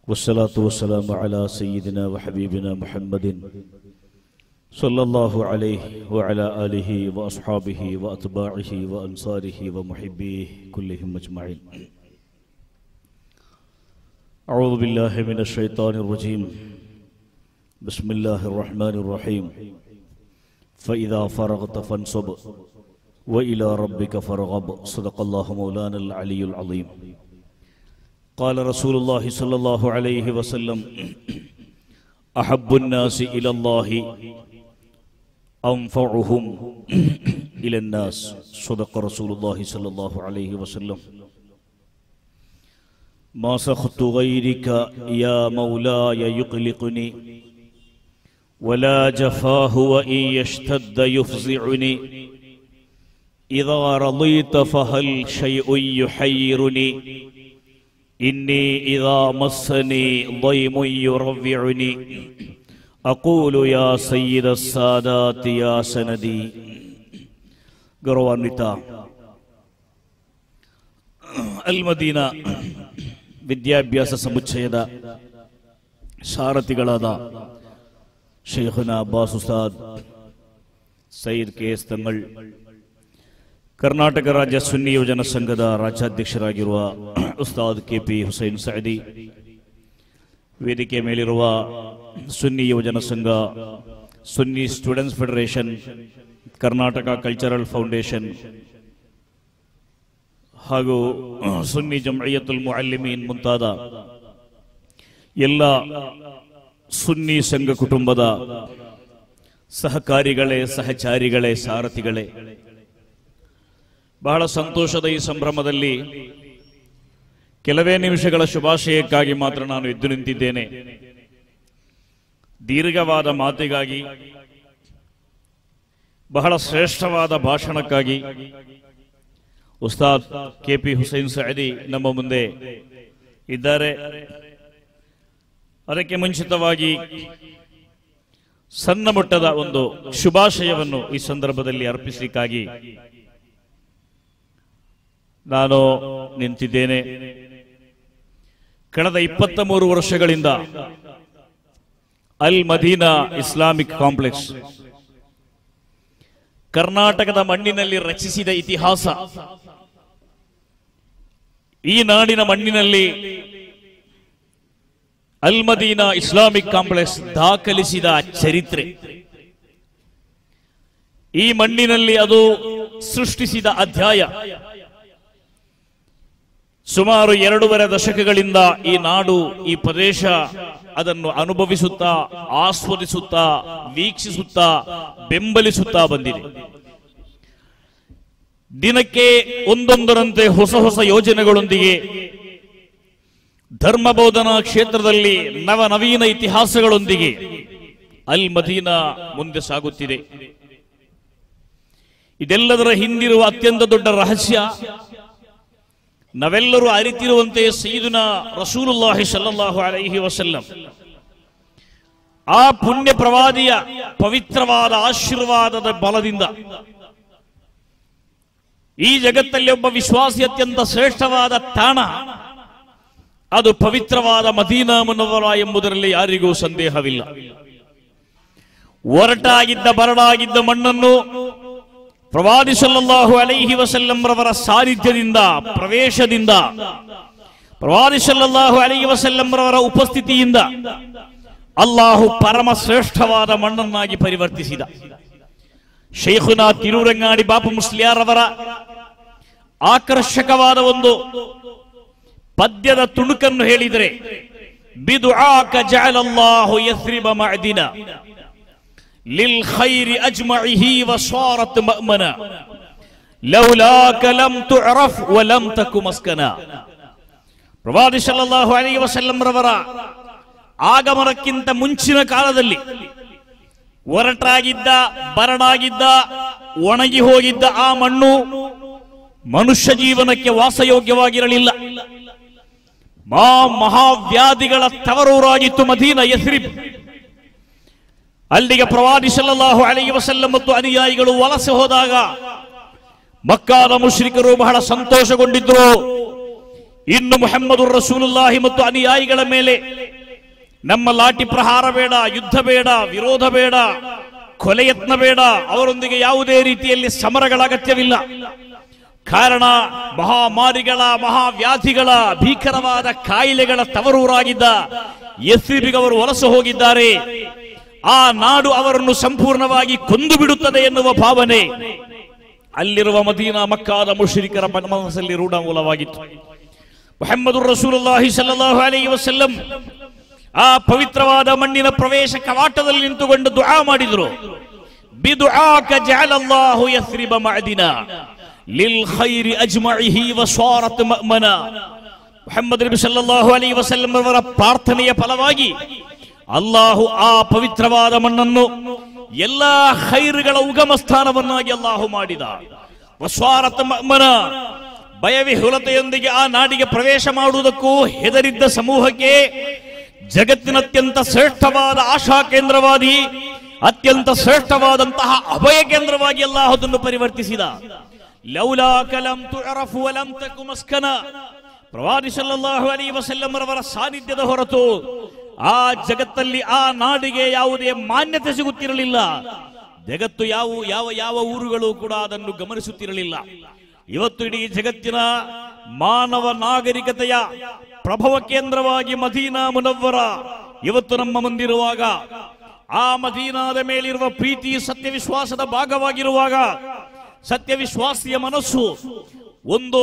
والصلاة والسلام على سيدنا وحبيبنا محمد صلى الله عليه وعلى آله وأصحابه وأتباعه وأنصاره ومحبيه كلهم أجمعين أعوذ بالله من الشيطان الرجيم بسم الله الرحمن الرحيم فإذا فرغت فانصب وإلى ربك فارغب صدق الله مولانا العلي العظيم قال رسول الله صلى الله عليه وسلم أحب الناس إلى الله أنفعهم إلى الناس صدق رسول الله صلى الله عليه وسلم ما سخط غيرك يا مولاي يقلقني ولا جفاه وإن يشتد يفزعني إذا رضيت فهل شيء يحيرني إني إذا مسني ضيم يروعني أقول يا سيد السادات يا سندي ಗೌರವಾನ್ವಿತ ಅಲ್ ಮದೀನಾ ವಿದ್ಯಾಭ್ಯಾಸ ಸಮುಚ್ಚಯದ ಸಾರಥಿಗಳಾದ ಶೇಖುನ ಅಬ್ಬಾಸ್ ಉಸ್ತಾದ್ ಸೈದ್ ಕೆ ಎಸ್ ತಂಗಳ್ ಕರ್ನಾಟಕ ರಾಜ್ಯ ಸುನ್ನಿ ಯುವಜನ ಸಂಘದ ರಾಜ್ಯಾಧ್ಯಕ್ಷರಾಗಿರುವ ಉಸ್ತಾದ್ ಕೆ ಪಿ ಹುಸೈನ್ ಸೈದಿ ವೇದಿಕೆ ಮೇಲಿರುವ Sunni Yuvajana Sangha Sunni students federation Karnataka cultural foundation ಹಾಗೂ ಸುನ್ನಿ ಜಮಯತುಲ್ ಮುಅಲ್ಲಿಮೀನ್ ಮುಂತಾದ ಎಲ್ಲ ಸುನ್ನಿ ಸಂಘ ಕುಟುಂಬದ ಸಹಕಾರಿಗಳೇ ಸಹಚಾರಿಗಳೇ ಸಾರಥಿಗಳೇ ಬಹಳ ಸಂತೋಷದ ಈ ಸಂಭ್ರಮದಲ್ಲಿ ಕೆಲವೇ ನಿಮಿಷಗಳ ಶುಭಾಶಯಕ್ಕಾಗಿ ಮಾತ್ರ ನಾನು ಎದ್ದು ನಿಂತಿದ್ದೇನೆ ದೀರ್ಘವಾದ ಮಾತಿಗಾಗಿ ಬಹಳ ಶ್ರೇಷ್ಠವಾದ ಭಾಷಣಕ್ಕಾಗಿ ಉಸ್ತಾದ್ ಕೆ ಪಿ ಹುಸೈನ್ ಸೈದಿ ನಮ್ಮ ಮುಂದೆ ಇದ್ದಾರೆ ಅದಕ್ಕೆ ಮುಂಚಿತವಾಗಿ ಸಣ್ಣ ಮಟ್ಟದ ಒಂದು ಶುಭಾಶಯವನ್ನು ಈ ಸಂದರ್ಭದಲ್ಲಿ ಅರ್ಪಿಸಲಿಕ್ಕಾಗಿ ನಾನು ನಿಂತಿದ್ದೇನೆ ಕಳೆದ ಇಪ್ಪತ್ತ ಮೂರು ವರ್ಷಗಳಿಂದ ಅಲ್ ಮದೀನಾ ಇಸ್ಲಾಮಿಕ್ ಕಾಂಪ್ಲೆಕ್ಸ್ ಕರ್ನಾಟಕದ ಮಣ್ಣಿನಲ್ಲಿ ರಚಿಸಿದ ಇತಿಹಾಸ ಈ ನಾಡಿನ ಮಣ್ಣಿನಲ್ಲಿ ಅಲ್ ಮದೀನಾ ಇಸ್ಲಾಮಿಕ್ ಕಾಂಪ್ಲೆಕ್ಸ್ ದಾಖಲಿಸಿದ ಚರಿತ್ರೆ ಈ ಮಣ್ಣಿನಲ್ಲಿ ಅದು ಸೃಷ್ಟಿಸಿದ ಅಧ್ಯಾಯ ಸುಮಾರು ಎರಡೂವರೆ ದಶಕಗಳಿಂದ ಈ ನಾಡು ಈ ಪ್ರದೇಶ ಅದನ್ನು ಅನುಭವಿಸುತ್ತಾ ಆಸ್ವಾದಿಸುತ್ತಾ ವೀಕ್ಷಿಸುತ್ತಾ ಬೆಂಬಲಿಸುತ್ತಾ ಬಂದಿದೆ ದಿನಕ್ಕೆ ಒಂದೊಂದರಂತೆ ಹೊಸ ಹೊಸ ಯೋಜನೆಗಳೊಂದಿಗೆ ಧರ್ಮ ಬೋಧನಾ ಕ್ಷೇತ್ರದಲ್ಲಿ ನವ ನವೀನ ಇತಿಹಾಸಗಳೊಂದಿಗೆ ಅಲ್ ಮದೀನಾ ಮುಂದೆ ಸಾಗುತ್ತಿದೆ ಇದೆಲ್ಲದರ ಹಿಂದಿರುವ ಅತ್ಯಂತ ದೊಡ್ಡ ರಹಸ್ಯ ನಾವೆಲ್ಲರೂ ಅರಿತಿರುವಂತೆ ಸೈದುನ ರಸೂಲುಲ್ಲಾಹಿ ಸಲ್ಲಲ್ಲಾಹು ಅಲೈಹಿ ವಸಲ್ಲಂ ಆ ಪುಣ್ಯ ಪ್ರವಾದಿಯ ಪವಿತ್ರವಾದ ಆಶೀರ್ವಾದದ ಬಲದಿಂದ ಈ ಜಗತ್ತಲ್ಲಿ ಒಬ್ಬ ವಿಶ್ವಾಸಿ ಅತ್ಯಂತ ಶ್ರೇಷ್ಠವಾದ ತಾಣ ಅದು ಪವಿತ್ರವಾದ ಮದೀನಾ ಮುನವರ ಎಂಬುದರಲ್ಲಿ ಯಾರಿಗೂ ಸಂದೇಹವಿಲ್ಲ ಒರಟಾಗಿದ್ದ ಬರಡಾಗಿದ್ದ ಮಣ್ಣನ್ನು ಪ್ರವಾದಿ ಸಲ್ಲಲ್ಲಾಹು ಅಲೈಹಿ ವಸಲ್ಲಂರವರ ಸಾನ್ನಿಧ್ಯದಿಂದ ಪ್ರವೇಶದಿಂದ ಪ್ರವಾದಿ ಸಲ್ಲಲ್ಲಾಹು ಅಲೈಹಿ ವಸಲ್ಲಂರವರ ಉಪಸ್ಥಿತಿಯಿಂದ ಅಲ್ಲಾಹು ಪರಮ ಶ್ರೇಷ್ಠವಾದ ಮಣ್ಣನ್ನಾಗಿ ಪರಿವರ್ತಿಸಿದ ಶೇಖುನಾ ತಿರೂರಂಗಾಡಿ ಬಾಪು ಮುಸ್ಲಿಯಾರವರ ಆಕರ್ಷಕವಾದ ಒಂದು ಪದ್ಯದ ತುಣುಕನ್ನು ಹೇಳಿದರೆ ಬಿದುಆಕ ಜಅಲಲ್ಲಾಹು ಯಸ್ರಿಬ ಮಅದಿನ للخير أجمعه وصارت مأمنا لولاك لم تعرف ولم تك مسكنا ಪ್ರವಾದಿ ಸಲ್ಲಲ್ಲಾಹು ಅಲೈಹಿ ವಸಲ್ಲಂ ರವರ ಆಗಮನಕ್ಕಿಂತ ಮುಂಚಿನ ಕಾಲದಲ್ಲಿ ಒರಟಾಗಿದ್ದ ಬರಡಾಗಿದ್ದ ಒಣಗಿ ಹೋಗಿದ್ದ ಆ ಮಣ್ಣು ಮನುಷ್ಯ ಜೀವನಕ್ಕೆ ವಾಸಯೋಗ್ಯವಾಗಿರಲಿಲ್ಲ ಮಾ ಮಹಾವ್ಯಾಧಿಗಳ ತವರೂರಾಗಿತ್ತು ಮದೀನ ಯಸ್ರಿಬ್ ಅಲ್ಲಿಗೆ ಪ್ರವಾದಿ ಸಲ್ಲಲ್ಲಾಹು ಅಲೈಹಿ ವಸಲ್ಲಂ ಮತ್ತು ಅನುಯಾಯಿಗಳು ವಲಸೆ ಹೋದಾಗ ಮಕ್ಕಾದ ಮುಶ್ರಿಕರು ಬಹಳ ಸಂತೋಷಗೊಂಡಿದ್ರು ಇನ್ನು ಮುಹಮ್ಮದು ರಸೂಲುಲ್ಲಾಹಿ ಮತ್ತು ಅನುಯಾಯಿಗಳ ಮೇಲೆ ನಮ್ಮ ಲಾಠಿ ಪ್ರಹಾರ ಬೇಡ ಯುದ್ಧ ಬೇಡ ವಿರೋಧ ಬೇಡ ಕೊಲೆ ಯತ್ನ ಬೇಡ ಅವರೊಂದಿಗೆ ಯಾವುದೇ ರೀತಿಯಲ್ಲಿ ಸಮರಗಳ ಅಗತ್ಯವಿಲ್ಲ ಕಾರಣ ಮಹಾಮಾರಿಗಳ ಮಹಾವ್ಯಾಧಿಗಳ ಭೀಕರವಾದ ಕಾಯಿಲೆಗಳ ತವರೂರಾಗಿದ್ದ ಎಸ್ರಿಬಿಗೆ ಅವರು ವಲಸು ಹೋಗಿದ್ದಾರೆ ಆ ನಾಡು ಅವರನ್ನು ಸಂಪೂರ್ಣವಾಗಿ ಕೊಂದು ಬಿಡುತ್ತದೆ ಎನ್ನುವ ಭಾವನೆ ಅಲ್ಲಿರುವ ಮದೀನಾ ಮಕ್ಕಾದ ಮುಶ್ರಿಕರ ಮನಸ್ಸಲ್ಲಿ ರೂಢಮೂಲವಾಗಿತ್ತು ಮೊಹಮ್ಮದು ರಸೂಲುಲ್ಲಾಹಿ ಸಲ್ಲಲ್ಲಾಹು ಅಲೈಹಿ ವಸಲ್ಲಂ ಆ ಪವಿತ್ರವಾದ ಮಣ್ಣಿನ ಪ್ರವೇಶ ಕವಾಟದಲ್ಲಿ ನಿಂತುಕೊಂಡು ದುಆ ಮಾಡಿದರು ಬಿದುಆಕ ಜಅಲಲ್ಲಾಹು ಯಸ್ರಿಬ ಮಅದಿನ ಲಿಲ್ ಖೈರಿ ಅಜ್ಮಇಹಿ ವಸಾರತ್ ಮಅಮನ ಮೊಹಮ್ಮದ್ ನಬಿ ಸಲ್ಲಲ್ಲಾಹು ಅಲೈಹಿ ವಸಲ್ಲಂ ಅವರ ಪ್ರಾರ್ಥನೆಯ ಫಲವಾಗಿ ಅಲ್ಲಾಹು ಆ ಪವಿತ್ರವಾದ ಮಣ್ಣನ್ನು ಎಲ್ಲಾ ಖೈರುಗಳ ಉಗಮ ಸ್ಥಾನವನ್ನಾಗಿ ಅಲ್ಲಾಹು ಮಾಡಿದ ವಸ್ವಾರತ ಮನ ಭಯವಿಹುಲತೆಯೊಂದಿಗೆ ಆ ನಾಡಿಗೆ ಪ್ರವೇಶ ಮಾಡುವುದಕ್ಕೂ ಹೆದರಿದ್ದ ಸಮೂಹಕ್ಕೆ ಜಗತ್ತಿನ ಅತ್ಯಂತ ಶ್ರೇಷ್ಠವಾದ ಆಶಾ ಕೇಂದ್ರವಾದಿ ಅತ್ಯಂತ ಶ್ರೇಷ್ಠವಾದಂತಹ ಅಭಯ ಕೇಂದ್ರವಾಗಿ ಅಲ್ಲಾಹು ಅದನ್ನು ಪರಿವರ್ತಿಸಿದ ಲೌಲಾ ಕಲಂ ತುಅರಫು ವಲಂ ತಕು ಮಸ್ಕನ ಪ್ರವಾದಿ ಸಲ್ಲಲ್ಲಾಹು ಅಲೈಹಿ ವಸಲ್ಲಂ ರವರ ಸಾನ್ನಿಧ್ಯದ ಹೊರತು ಆ ಜಗತ್ತಲ್ಲಿ ಆ ನಾಡಿಗೆ ಯಾವುದೇ ಮಾನ್ಯತೆ ಸಿಗುತ್ತಿರಲಿಲ್ಲ ಜಗತ್ತು ಯಾವ ಯಾವ ಯಾವ ಊರುಗಳು ಕೂಡ ಅದನ್ನು ಗಮನಿಸುತ್ತಿರಲಿಲ್ಲ ಇವತ್ತು ಇಡೀ ಜಗತ್ತಿನ ಮಾನವ ನಾಗರಿಕತೆಯ ಪ್ರಭವ ಕೇಂದ್ರವಾಗಿ ಮದೀನಾ ಮುನವ್ವರ ಇವತ್ತು ನಮ್ಮ ಮುಂದಿರುವಾಗ ಆ ಮದೀನಾದ ಮೇಲಿರುವ ಪ್ರೀತಿ ಸತ್ಯವಿಶ್ವಾಸದ ಭಾಗವಾಗಿರುವಾಗ ಸತ್ಯವಿಶ್ವಾಸಿಯ ಮನಸ್ಸು ಒಂದು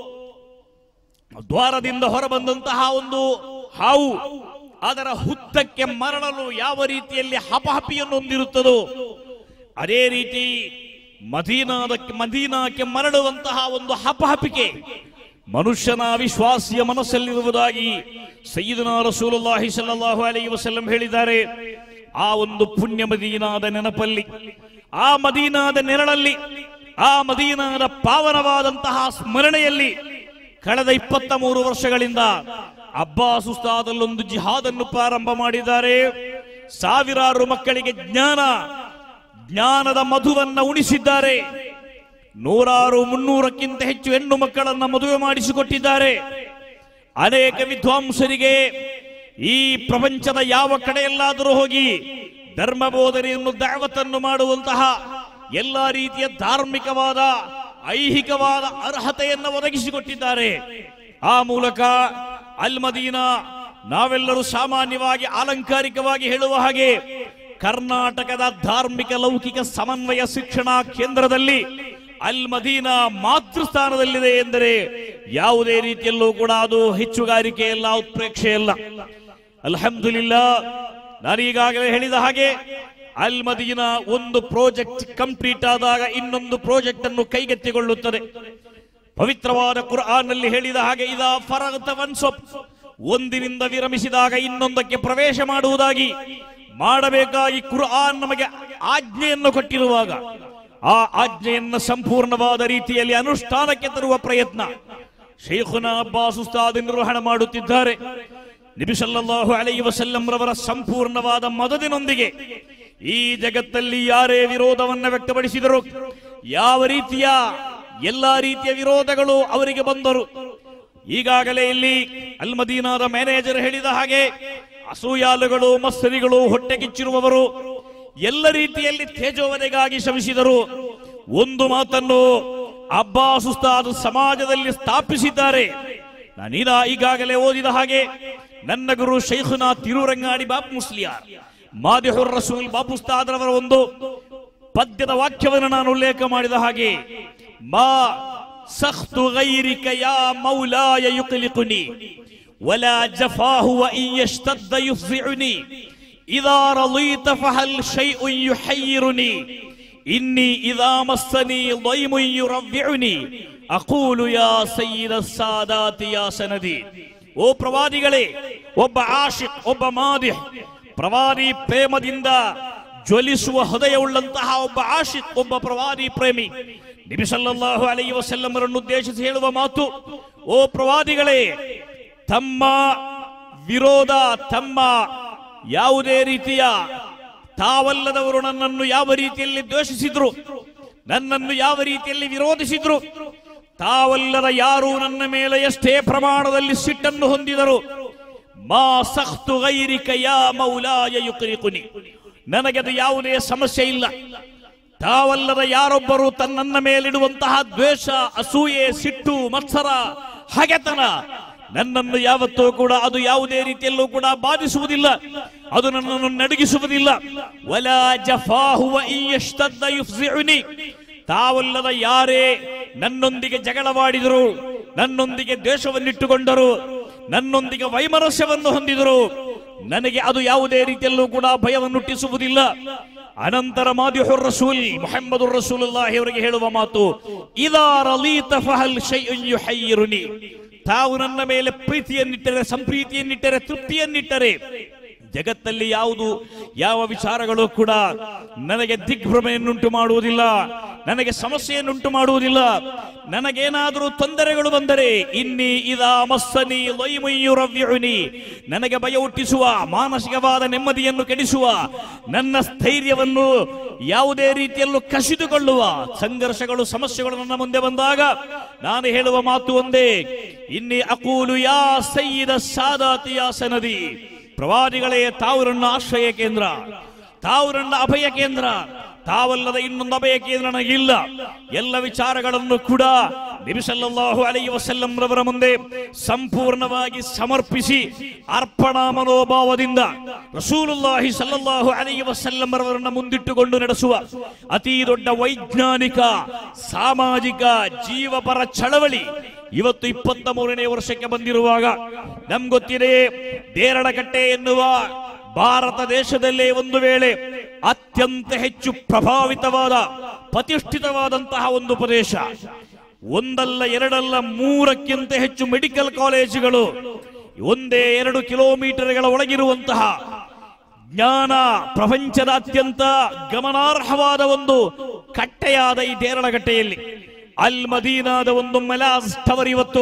ದ್ವಾರದಿಂದ ಹೊರಬಂದಂತಹ ಒಂದು ಹಾವು ಅದರ ಹುತ್ತಕ್ಕೆ ಮರಳಲು ಯಾವ ರೀತಿಯಲ್ಲಿ ಹಪಹಪಿಯನ್ನು ಹೊಂದಿರುತ್ತದೋ ಅದೇ ರೀತಿ ಮದೀನಾದಕ್ಕೆ ಮದೀನಾಕ್ಕೆ ಮರಳುವಂತಹ ಒಂದು ಹಪಹಪಿಕೆ ಮನುಷ್ಯನ ವಿಶ್ವಾಸಿಯ ಮನಸ್ಸಲ್ಲಿರುವುದಾಗಿ ಸಯ್ಯಿದನ ರಸೂಲುಲ್ಲಾಹಿ ಸಲಾಹು ಅಲೈಹಿ ವಸಲ್ಲಂ ಹೇಳಿದ್ದಾರೆ ಆ ಒಂದು ಪುಣ್ಯ ಮದೀನಾದ ನೆನಪಲ್ಲಿ ಆ ಮದೀನಾದ ನೆರಳಲ್ಲಿ ಆ ಮದೀನಾದ ಪಾವನವಾದಂತಹ ಸ್ಮರಣೆಯಲ್ಲಿ ಕಳೆದ ಇಪ್ಪತ್ತ ಮೂರು ವರ್ಷಗಳಿಂದ ಅಬ್ಬಾಸ್ ಉಸ್ತಾದಲ್ಲೊಂದು ಜಿಹಾದನ್ನು ಪ್ರಾರಂಭ ಮಾಡಿದ್ದಾರೆ ಸಾವಿರಾರು ಮಕ್ಕಳಿಗೆ ಜ್ಞಾನ ಜ್ಞಾನದ ಮಧುವನ್ನ ಉಣಿಸಿದ್ದಾರೆ ನೂರಾರು ಮುನ್ನೂರಕ್ಕಿಂತ ಹೆಚ್ಚು ಹೆಣ್ಣು ಮಕ್ಕಳನ್ನ ಮದುವೆ ಮಾಡಿಸಿಕೊಟ್ಟಿದ್ದಾರೆ ಅನೇಕ ವಿದ್ವಾಂಸರಿಗೆ ಈ ಪ್ರಪಂಚದ ಯಾವ ಕಡೆಯಲ್ಲಾದರೂ ಹೋಗಿ ಧರ್ಮ ಬೋಧನೆಯನ್ನು ದಾವತನ್ನು ಮಾಡುವಂತಹ ಎಲ್ಲ ರೀತಿಯ ಧಾರ್ಮಿಕವಾದ ಐಹಿಕವಾದ ಅರ್ಹತೆಯನ್ನು ಒದಗಿಸಿಕೊಟ್ಟಿದ್ದಾರೆ ಆ ಮೂಲಕ ಅಲ್ ಮದೀನಾ ನಾವೆಲ್ಲರೂ ಸಾಮಾನ್ಯವಾಗಿ ಅಲಂಕಾರಿಕವಾಗಿ ಹೇಳುವ ಹಾಗೆ ಕರ್ನಾಟಕದ ಧಾರ್ಮಿಕ ಲೌಕಿಕ ಸಮನ್ವಯ ಶಿಕ್ಷಣ ಕೇಂದ್ರದಲ್ಲಿ ಅಲ್ ಮದೀನಾ ಮಾತೃಸ್ಥಾನದಲ್ಲಿದೆ ಎಂದರೆ ಯಾವುದೇ ರೀತಿಯಲ್ಲೂ ಕೂಡ ಅದು ಹೆಚ್ಚುಗಾರಿಕೆ ಇಲ್ಲ ಉತ್ಪ್ರೇಕ್ಷೆ ಇಲ್ಲ ಅಲ್ಹಮ್ದುಲಿಲ್ಲಾ ನಾನೀಗಾಗಲೇ ಹೇಳಿದ ಹಾಗೆ ಅಲ್ ಮದೀನಾ ಒಂದು ಪ್ರಾಜೆಕ್ಟ್ ಕಂಪ್ಲೀಟ್ ಆದಾಗ ಇನ್ನೊಂದು ಪ್ರಾಜೆಕ್ಟ್ ಅನ್ನು ಕೈಗೆತ್ತಿಕೊಳ್ಳುತ್ತದೆ ಪವಿತ್ರವಾದ ಕುರ್ಆನ್ ನಲ್ಲಿ ಹೇಳಿದ ಹಾಗೆ ಇದ ಫರಗತ ವನ್ಸೊಪ್ ಒಂದಿನಿಂದ ವಿರಮಿಸಿದಾಗ ಇನ್ನೊಂದಕ್ಕೆ ಪ್ರವೇಶ ಮಾಡುವುದಾಗಿ ಮಾಡಬೇಕಾಗಿ ಕುರ್ಆನ್ ನಮಗೆ ಆಜ್ಞೆಯನ್ನು ಕೊಟ್ಟಿರುವಾಗ ಆ ಆಜ್ಞೆಯನ್ನು ಸಂಪೂರ್ಣವಾದ ರೀತಿಯಲ್ಲಿ ಅನುಷ್ಠಾನಕ್ಕೆ ತರುವ ಪ್ರಯತ್ನ ಶೇಖುನ ಅಬ್ಬಾಸ್ ಉಸ್ತಾದ್ ನಿರ್ವಹಣೆ ಮಾಡುತ್ತಿದ್ದಾರೆ ನಬಿ ಸಲ್ಲಲ್ಲಾಹು ಅಲೈಹಿ ವಸಲ್ಲಂ ರವರ ಸಂಪೂರ್ಣವಾದ ಮದದಿನೊಂದಿಗೆ ಈ ಜಗತ್ತಲ್ಲಿ ಯಾರೇ ವಿರೋಧವನ್ನ ವ್ಯಕ್ತಪಡಿಸಿದರು ಯಾವ ರೀತಿಯ ಎಲ್ಲಾ ರೀತಿಯ ವಿರೋಧಗಳು ಅವರಿಗೆ ಬಂದರು ಈಗಾಗಲೇ ಇಲ್ಲಿ ಅಲ್ ಮದೀನಾದ ಮ್ಯಾನೇಜರ್ ಹೇಳಿದ ಹಾಗೆ ಅಸೂಯಾಲುಗಳು ಮಸ್ತರಿಗಳು ಹೊಟ್ಟೆಗಿಚ್ಚಿರುವವರು ಎಲ್ಲ ರೀತಿಯಲ್ಲಿ ತೇಜೋವನೆಗಾಗಿ ಶ್ರಮಿಸಿದರು ಒಂದು ಮಾತನ್ನು ಅಬ್ಬಾಸ್ ಉಸ್ತಾದ್ ಸಮಾಜದಲ್ಲಿ ಸ್ಥಾಪಿಸಿದ್ದಾರೆ ನಾನೀಗ ಈಗಾಗಲೇ ಓದಿದ ಹಾಗೆ ನನ್ನ ಗುರು ಶೈಖುನ ತಿರುರಂಗಾಡಿ ಬಾಪ್ ಮುಸ್ಲಿಯಾರ್ ಮಾದಿಹುರ್ ರಸೂಲ್ ಬಾಪ್ ಉಸ್ತಾದ್ರವರ ಒಂದು ಪದ್ಯದ ವಾಕ್ಯವನ್ನು ನಾನು ಉಲ್ಲೇಖ ಮಾಡಿದ ಹಾಗೆ ಮಾ ಸಖ್ತು ಗೈರಿಕ ಯಾ ಮೌಲಾಯ ಯುಕ್ಲಿಕುನಿ ولا جفاه وإن يشتد يفزعني إذا رضيت فهل شيء يحيرني إني إذا مسني ضيم يربعني أقول يا سيد السادات يا سندي ಓ ಪ್ರವಾದಿಗಳೇ ಒಬ್ಬ ಆಶಿಕ್ ಒಬ್ಬ ಮಾದಿಹ್ ಪ್ರವಾದಿ ಪ್ರೇಮದಿಂದ ಜ್ವಲಿಸುವ ಹೃದಯವುಳ್ಳಂತಹ ಒಬ್ಬ ಆಶಿಕ್ ಒಬ್ಬ ಪ್ರವಾದಿ ಪ್ರೇಮಿ ನಬಿ ಸಲ್ಲಲ್ಲಾಹು ಅಲೈಹಿ ವಸಲ್ಲಮರನ್ನು ಉದ್ದೇಶಿಸಿ ಹೇಳುವ ಮಾತು ಓ ಪ್ರವಾದಿಗಳೇ ತಮ್ಮ ವಿರೋಧ ತಮ್ಮ ಯಾವುದೇ ರೀತಿಯ ತಾವಲ್ಲದವರು ನನ್ನನ್ನು ಯಾವ ರೀತಿಯಲ್ಲಿ ದ್ವೇಷಿಸಿದ್ರು ನನ್ನನ್ನು ಯಾವ ರೀತಿಯಲ್ಲಿ ವಿರೋಧಿಸಿದ್ರು ತಾವಲ್ಲದ ಯಾರು ನನ್ನ ಮೇಲೆ ಎಷ್ಟೇ ಪ್ರಮಾಣದಲ್ಲಿ ಸಿಟ್ಟನ್ನು ಹೊಂದಿದರು ಮಾ ಸಖ್ತು ಗೈರಿಕ ಯಾ ಮೌಲಾಯ ಯುಕ್ರಿಕುನಿ ನನಗೆ ಅದು ಯಾವುದೇ ಸಮಸ್ಯೆ ಇಲ್ಲ ತಾವಲ್ಲದ ಯಾರೊಬ್ಬರು ತನ್ನನ್ನ ಮೇಲಿಡುವಂತಹ ದ್ವೇಷ ಅಸೂಯೆ ಸಿಟ್ಟು ಮತ್ಸರ ಹಗೆತನ ನನ್ನನ್ನು ಯಾವತ್ತೂ ಕೂಡ ಅದು ಯಾವುದೇ ರೀತಿಯಲ್ಲೂ ಕೂಡ ಬಾಧಿಸುವುದಿಲ್ಲ ಅದು ನನ್ನನ್ನು ನಡಗಿಸುವುದಿಲ್ಲ ವಲ ಜಫಾಹು ವ ಇನ್ ಯಶ್ತದ್ದ ಯುಫ್ಸಿಉನಿ. ತಾವಲ್ಲದ ಯಾರೇ ನನ್ನೊಂದಿಗೆ ಜಗಳವಾಡಿದರು ನನ್ನೊಂದಿಗೆ ದ್ವೇಷವನ್ನಿಟ್ಟುಕೊಂಡರು ನನ್ನೊಂದಿಗೆ ವೈಮನಸ್ಯವನ್ನು ಹೊಂದಿದರು ನನಗೆ ಅದು ಯಾವುದೇ ರೀತಿಯಲ್ಲೂ ಕೂಡ ಭಯವನ್ನುಟ್ಟಿಸುವುದಿಲ್ಲ ಅನಂತರ ಮಾದಿಹುರ್ ರಸೂಲ್ ಮುಹಮ್ಮದ್ ರಸೂಲುಲ್ಲಾಹಿ ಅವರಿಗೆ ಹೇಳುವ ಮಾತು ಇದಾ ರಲೀತ ಫಹಲ್ ಶೈಅನ್ ಯುಹಯ್ಯಿರುನಿ ತಾವು ನನ್ನ ಮೇಲೆ ಪ್ರೀತಿಯನ್ನಿಟ್ಟರೆ ಸಂಪ್ರೀತಿಯನ್ನಿಟ್ಟರೆ ತೃಪ್ತಿಯನ್ನಿಟ್ಟರೆ ಜಗತ್ತಲ್ಲಿ ಯಾವುದು ಯಾವ ವಿಚಾರಗಳು ಕೂಡ ನನಗೆ ದಿಗ್ಭ್ರಮೆಯನ್ನುಂಟು ಮಾಡುವುದಿಲ್ಲ ನನಗೆ ಸಮಸ್ಯೆಯನ್ನುಂಟು ಮಾಡುವುದಿಲ್ಲ ನನಗೇನಾದರೂ ತೊಂದರೆಗಳು ಬಂದರೆ ಇನ್ನಿ ಇದಾ ಮಸ್ಸನಿ ಲೊಯ್ಮುಯ್ಯುರವ್ಯುನಿ ನನಗೆ ಭಯ ಹುಟ್ಟಿಸುವ ಮಾನಸಿಕವಾದ ನೆಮ್ಮದಿಯನ್ನು ಕೆಡಿಸುವ ನನ್ನ ಸ್ಥೈರ್ಯವನ್ನು ಯಾವುದೇ ರೀತಿಯಲ್ಲೂ ಕಸಿದುಕೊಳ್ಳುವ ಸಂಘರ್ಷಗಳು ಸಮಸ್ಯೆಗಳು ನನ್ನ ಮುಂದೆ ಬಂದಾಗ ನಾನು ಹೇಳುವ ಮಾತು ಒಂದೇ ಇನ್ನಿ ಅಕೂಲು ಯಾ ಸೈದ ಸಾದಾತಿ ಯಾ ಸನದಿ ಪ್ರವಾದಿಗಳೇ ತಾವು ನನ್ನ ಆಶ್ರಯ ಕೇಂದ್ರ ತಾವು ನನ್ನ ಅಭಯ ಕೇಂದ್ರ ತಾವಲ್ಲದ ಇನ್ನೊಂದು ಅಭಯ ಕೇಂದ್ರ ನನಗಿಲ್ಲ ಎಲ್ಲ ವಿಚಾರಗಳನ್ನು ಕೂಡ ನಬಿಸಲ್ಲಾಹು ಅಲೈ ವಸಲ್ಲಂ ರವರ ಮುಂದೆ ಸಂಪೂರ್ಣವಾಗಿ ಸಮರ್ಪಿಸಿ ಅರ್ಪಣಾ ಮನೋಭಾವದಿಂದ ರಸೂಲುಲ್ಲಾಹಿ ಸಲ್ಲಲ್ಲಾಹು ಅಲೈ ವಸಲ್ಲಂ ರವರನ್ನ ಮುಂದಿಟ್ಟುಕೊಂಡು ನಡೆಸುವ ಅತಿ ದೊಡ್ಡ ವೈಜ್ಞಾನಿಕ ಸಾಮಾಜಿಕ ಜೀವಪರ ಚಳವಳಿ ಇವತ್ತು ಇಪ್ಪತ್ತ ಮೂರನೇ ವರ್ಷಕ್ಕೆ ಬಂದಿರುವಾಗ ನಮ್ಗೊತ್ತಿದೆ ದೇರಳಕಟ್ಟೆ ಎನ್ನುವ ಭಾರತ ದೇಶದಲ್ಲೇ ಒಂದು ವೇಳೆ ಅತ್ಯಂತ ಹೆಚ್ಚು ಪ್ರಭಾವಿತವಾದ ಪ್ರತಿಷ್ಠಿತವಾದಂತಹ ಒಂದು ಪ್ರದೇಶ ಒಂದಲ್ಲ ಎರಡಲ್ಲ ಮೂರಕ್ಕಿಂತ ಹೆಚ್ಚು ಮೆಡಿಕಲ್ ಕಾಲೇಜುಗಳು ಒಂದೇ ಎರಡು ಕಿಲೋಮೀಟರ್ಗಳ ಒಳಗಿರುವಂತಹ ಜ್ಞಾನ ಪ್ರಪಂಚದ ಅತ್ಯಂತ ಗಮನಾರ್ಹವಾದ ಒಂದು ಕಟ್ಟೆಯಾದ ಈ ದೇರಳಗಟ್ಟೆಯಲ್ಲಿ ಅಲ್ ಮದೀನಾದ ಒಂದು ಮಲಾಜ್ ಟವರ್ ಇವತ್ತು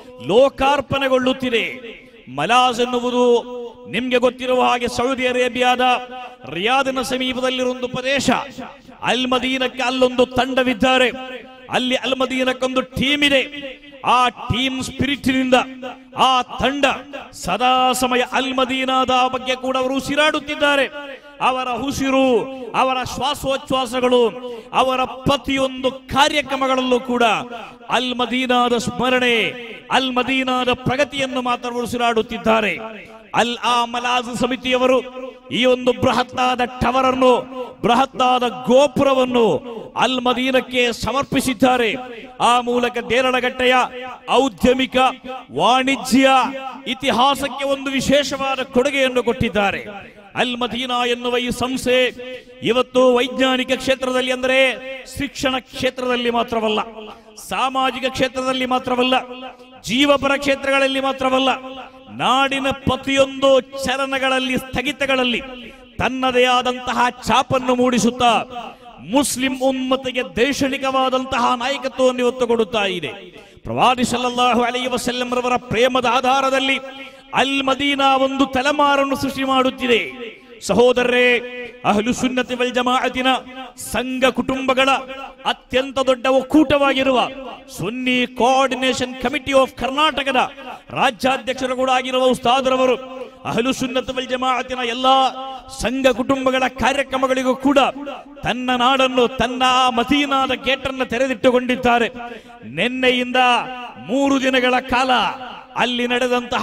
ಲೋಕಾರ್ಪಣೆಗೊಳ್ಳುತ್ತಿದೆ ಮಲಾಜ್ ಎನ್ನುವುದು ನಿಮ್ಗೆ ಗೊತ್ತಿರುವ ಹಾಗೆ ಸೌದಿ ಅರೇಬಿಯಾದ ರಿಯಾದಿನ ಸಮೀಪದಲ್ಲಿರುವ ಒಂದು ಪ್ರದೇಶ ಅಲ್ ಮದೀನಕ್ಕೆ ಅಲ್ಲೊಂದು ತಂಡವಿದ್ದಾರೆ ಅಲ್ಲಿ ಅಲ್ ಮದೀನಕ್ಕೊಂದು ಟೀಮ್ ಇದೆ ಆ ಟೀಮ್ ಸ್ಪಿರಿಟ್ನಿಂದ ಆ ತಂಡ ಸದಾ ಸಮಯ ಅಲ್ ಮದೀನಾದ ಬಗ್ಗೆ ಕೂಡ ಅವರು ಉಸಿರಾಡುತ್ತಿದ್ದಾರೆ ಅವರ ಉಸಿರು ಅವರ ಶ್ವಾಸೋಚ್ಛ್ವಾಸಗಳು ಅವರ ಪ್ರತಿಯೊಂದು ಕಾರ್ಯಕ್ರಮಗಳಲ್ಲೂ ಕೂಡ ಅಲ್ ಮದೀನಾದ ಸ್ಮರಣೆ ಅಲ್ ಮದೀನಾದ ಪ್ರಗತಿಯನ್ನು ಮಾತ್ರ ಉಸಿರಾಡುತ್ತಿದ್ದಾರೆ ಅಲ್ ಆ ಮಲಾಜ್ ಸಮಿತಿಯವರು ಈ ಒಂದು ಬೃಹತ್ತಾದ ಟವರ್ ಅನ್ನು ಬೃಹತ್ತಾದ ಗೋಪುರವನ್ನು ಅಲ್ ಮದೀನಕ್ಕೆ ಸಮರ್ಪಿಸಿದ್ದಾರೆ ಆ ಮೂಲಕ ದೇರಳಗಟ್ಟೆಯ ಔದ್ಯಮಿಕ ವಾಣಿಜ್ಯ ಇತಿಹಾಸಕ್ಕೆ ಒಂದು ವಿಶೇಷವಾದ ಕೊಡುಗೆಯನ್ನು ಕೊಟ್ಟಿದ್ದಾರೆ ಅಲ್ ಮದೀನಾ ಎನ್ನುವ ಈ ಸಂಸ್ಥೆ ಇವತ್ತು ವೈಜ್ಞಾನಿಕ ಕ್ಷೇತ್ರದಲ್ಲಿ ಅಂದರೆ ಶಿಕ್ಷಣ ಕ್ಷೇತ್ರದಲ್ಲಿ ಮಾತ್ರವಲ್ಲ ಸಾಮಾಜಿಕ ಕ್ಷೇತ್ರದಲ್ಲಿ ಮಾತ್ರವಲ್ಲ ಜೀವಪರ ಕ್ಷೇತ್ರಗಳಲ್ಲಿ ಮಾತ್ರವಲ್ಲ ನಾಡಿನ ಪ್ರತಿಯೊಂದು ಚಲನಗಳಲ್ಲಿ ಸ್ಥಗಿತಗಳಲ್ಲಿ ತನ್ನದೇ ಆದಂತಹ ಛಾಪನ್ನು ಮೂಡಿಸುತ್ತಾ ಮುಸ್ಲಿಂ ಉಮ್ಮತಿಗೆ ದೈಕ್ಷಣಿಕವಾದಂತಹ ನಾಯಕತ್ವವನ್ನು ಇವತ್ತು ಕೊಡುತ್ತಾ ಇದೆ ಪ್ರವಾದಿ ಸಲ್ಲಲ್ಲಾಹು ಅಲೈ ವಸಲ್ಲಂ ರವರ ಪ್ರೇಮದ ಆಧಾರದಲ್ಲಿ ಅಲ್ ಮದೀನಾ ಒಂದು ತಲೆಮಾರನ್ನು ಸೃಷ್ಟಿ ಮಾಡುತ್ತಿದೆ ಸಹೋದರರೇ ಅಹ್ಲು ಸುನ್ನತಿ ವಲ್ ಜಮಾಅತಿನ ಸಂಘ ಕುಟುಂಬಗಳ ಅತ್ಯಂತ ದೊಡ್ಡ ಒಕ್ಕೂಟವಾಗಿರುವ ಸುನ್ನಿ ಕೋಆರ್ಡಿನೇಷನ್ ಕಮಿಟಿ ಆಫ್ ಕರ್ನಾಟಕದ ರಾಜ್ಯಾಧ್ಯಕ್ಷರು ಕೂಡ ಆಗಿರುವ ಉಸ್ತಾದರವರು ಅಹಲು ಸುನ್ನತ್ ವಲ್ ಜಮಾಅತಿನ ಎಲ್ಲಾ ಸಂಘ ಕುಟುಂಬಗಳ ಕಾರ್ಯಕ್ರಮಗಳಿಗೂ ಕೂಡ ತನ್ನ ನಾಡನ್ನು ತನ್ನ ಆ ಮದೀನಾದ ಗೇಟನ್ನು ತೆರೆದಿಟ್ಟುಕೊಂಡಿದ್ದಾರೆ ನಿನ್ನೆಯಿಂದ ಮೂರು ದಿನಗಳ ಕಾಲ ಅಲ್ಲಿ ನಡೆದಂತಹ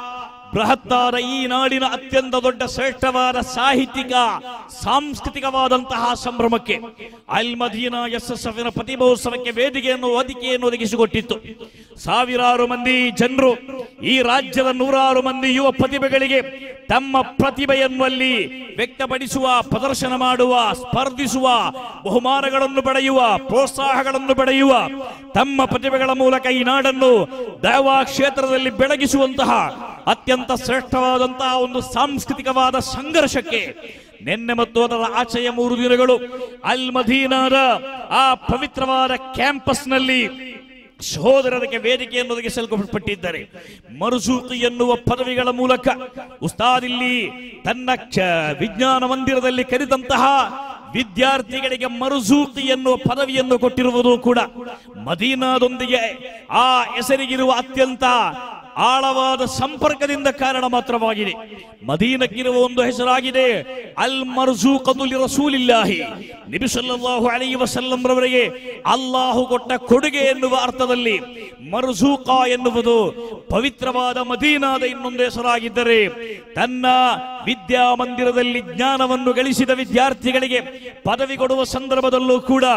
ಬೃಹತ್ತಾದ ಈ ನಾಡಿನ ಅತ್ಯಂತ ದೊಡ್ಡ ಶ್ರೇಷ್ಠವಾದ ಸಾಹಿತ್ಯಿಕ ಸಾಂಸ್ಕೃತಿಕವಾದಂತಹ ಸಂಭ್ರಮಕ್ಕೆ Al Madina S S F ಪ್ರತಿಭೋತ್ಸವಕ್ಕೆ ವೇದಿಕೆಯನ್ನು ವೇದಿಕೆಯನ್ನು ಒದಗಿಸಿಕೊಟ್ಟಿತ್ತು ಸಾವಿರಾರು ಮಂದಿ ಜನರು ಈ ರಾಜ್ಯದ ನೂರಾರು ಮಂದಿ ಯುವ ಪ್ರತಿಭೆಗಳಿಗೆ ತಮ್ಮ ಪ್ರತಿಭೆಯನ್ನು ಅಲ್ಲಿ ವ್ಯಕ್ತಪಡಿಸುವ ಪ್ರದರ್ಶನ ಮಾಡುವ ಸ್ಪರ್ಧಿಸುವ ಬಹುಮಾನಗಳನ್ನು ಪಡೆಯುವ ಪ್ರೋತ್ಸಾಹಗಳನ್ನು ಪಡೆಯುವ ತಮ್ಮ ಪ್ರತಿಭೆಗಳ ಮೂಲಕ ಈ ನಾಡನ್ನು ದೈವ ಕ್ಷೇತ್ರದಲ್ಲಿ ಬೆಳಗಿಸುವಂತಹ ಅತ್ಯಂತ ಶ್ರೇಷ್ಠವಾದಂತಹ ಒಂದು ಸಾಂಸ್ಕೃತಿಕವಾದ ಸಂಘರ್ಷಕ್ಕೆ ನಿನ್ನೆ ಮತ್ತು ಅದರ ಆಚೆಯ ಮೂರು ದಿನಗಳು ಅಲ್ ಮದೀನಾದ ಆ ಪವಿತ್ರವಾದ ಕ್ಯಾಂಪಸ್ನಲ್ಲಿ ಸಹೋದರರಿಗೆ ವೇದಿಕೆಯನ್ನು ಒದಗಿಸಲ್ಪಟ್ಟಿದ್ದಾರೆ ಮರುಸೂಕಿ ಎನ್ನುವ ಪದವಿಗಳ ಮೂಲಕ ಉಸ್ತಾದ್ ಇಲ್ಲಿ ತನ್ನ ಕ್ಷ- ವಿಜ್ಞಾನ ಮಂದಿರದಲ್ಲಿ ಕರೆದಂತಹ ವಿದ್ಯಾರ್ಥಿಗಳಿಗೆ ಮರುಸೂಕಿ ಎನ್ನುವ ಪದವಿಯನ್ನು ಕೊಟ್ಟಿರುವುದು ಕೂಡ ಮದೀನಾದೊಂದಿಗೆ ಆ ಹೆಸರಿಗಿರುವ ಅತ್ಯಂತ ಆಳವಾದ ಸಂಪರ್ಕದಿಂದ ಕಾರಣ ಮಾತ್ರವಾಗಿದೆ ಮದೀನಕ್ಕಿರುವ ಒಂದು ಹೆಸರಾಗಿದೆ ಅಲ್ ಮರ್ಜೂಕದುಲಿ ರಸೂಲಿಲ್ಲಾಹಿ ನಬಿ ಸಲ್ಲಲ್ಲಾಹು ಅಲೈಹಿ ವಸಲ್ಲಂ ರವರಿಗೆ ಅಲ್ಲಾಹು ಕೊಟ್ಟ ಕೊಡುಗೆ ಎನ್ನುವ ಅರ್ಥದಲ್ಲಿ ಮರ್ಜೂಕ ಎನ್ನುವುದು ಪವಿತ್ರವಾದ ಮದೀನಾದ ಇನ್ನೊಂದು ಹೆಸರಾಗಿದ್ದರೆ ತನ್ನ ವಿದ್ಯಾಮಂದಿರದಲ್ಲಿ ಜ್ಞಾನವನ್ನು ಗಳಿಸಿದ ವಿದ್ಯಾರ್ಥಿಗಳಿಗೆ ಪದವಿ ಕೊಡುವ ಸಂದರ್ಭದಲ್ಲೂ ಕೂಡ